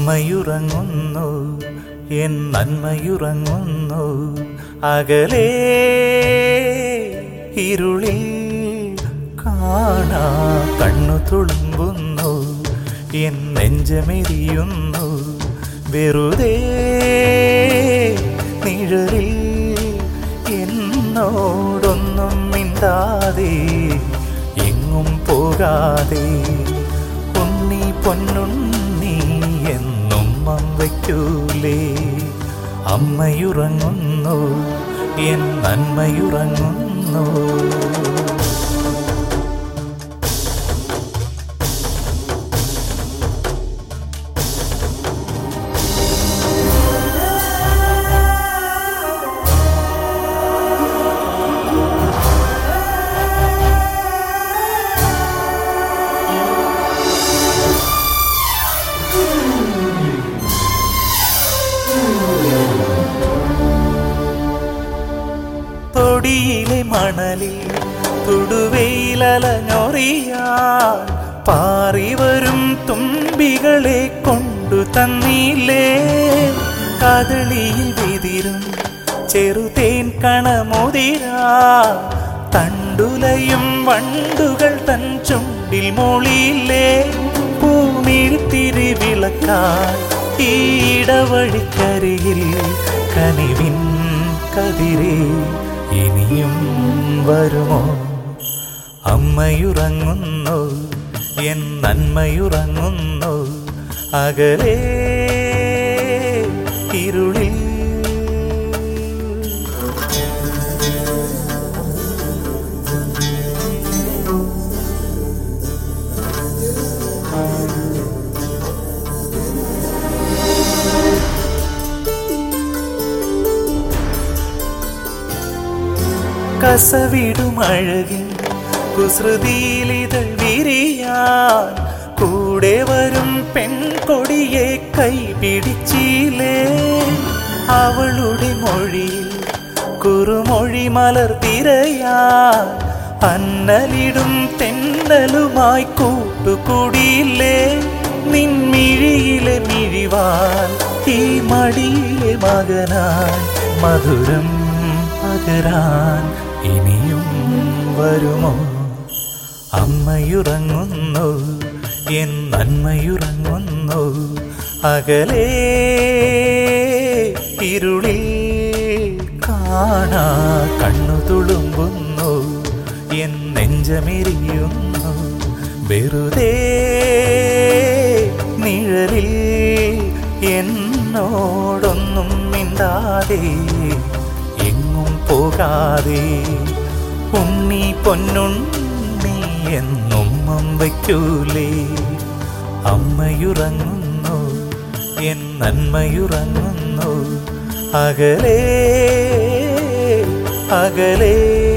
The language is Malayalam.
അമ്മയുറങ്ങുന്നു എൻ നന്മയുറങ്ങുന്നു അകലേ ഇരുളിൽ കാണാ കണ്ണു തുളുമ്പുന്നു എൻ നെഞ്ചമെരിയുന്നു വെറുതെ നിഴലിൽ എന്നോടൊന്നും മിണ്ടാതെ എങ്ങും പോകാതെ ഉണ്ണി പൊന്നുണ്ണി എന്നും വയ്ക്കൂലേ അമ്മയുറങ്ങുന്നു എൻ നന്മയുറങ്ങുന്നു തൊടിയിലെ മണലിൽ തുടുവയിലലഞ്ഞൊറിയാൻ പാറി വരും തുമ്പികളെ കൊണ്ടു തന്നില്ലേ കദളിയിൽ വിതിരും ചെറുതേൻ കണമുതിരാ തണ്ടുലയും വണ്ടുകൾ തൻ ചുണ്ടിൽ മൊളിയില്ലേ പൂമിഴ്ത്തിരി വിളക്കായി ഈ ഇടവഴിക്കരികിൽ കനിവിൻ കതിരേ ഇനിയും വരുമോ അമ്മയുറങ്ങുന്നു എൻ നന്മയുറങ്ങുന്നു അകലേ ഇരുളിൽ കസവിടുമഴകിൽ കുസൃതിയിലിതൾ വിരിയാൻ കൂടെ വരും പെൺകൊടിയെ കൈ പിടിച്ചില്ലേ അവളുടെ മൊഴിയിൽ കുറുമൊഴി മലർ തിരയാൻ അന്നലിടും തെന്നലുമായി കൂട്ടുകൂടിയില്ലേ നിൻമിഴിയിലെ മിഴിവാൽ ഈ മടിയിലെ മകനായി മധുരം പകരാൻ ഇനിയും വരുമോ അമ്മയുറങ്ങുന്നു എൻ നന്മയുറങ്ങുന്നു അകലേ ഇരുളിൽ കാണാ കണ്ണു തുളുമ്പുന്നു എൻ നെഞ്ചമെരിയുന്നു വെറുതെ നിഴലിൽ എന്നോടൊന്നും മിണ്ടാതെ എങ്ങും പോകാതെ ഉണ്ണി പൊന്നുണ്ണി എന്നും വയ്ക്കൂലേ അമ്മയുറങ്ങുന്നു എൻ നന്മയുറങ്ങുന്നു അകലേ അകലേ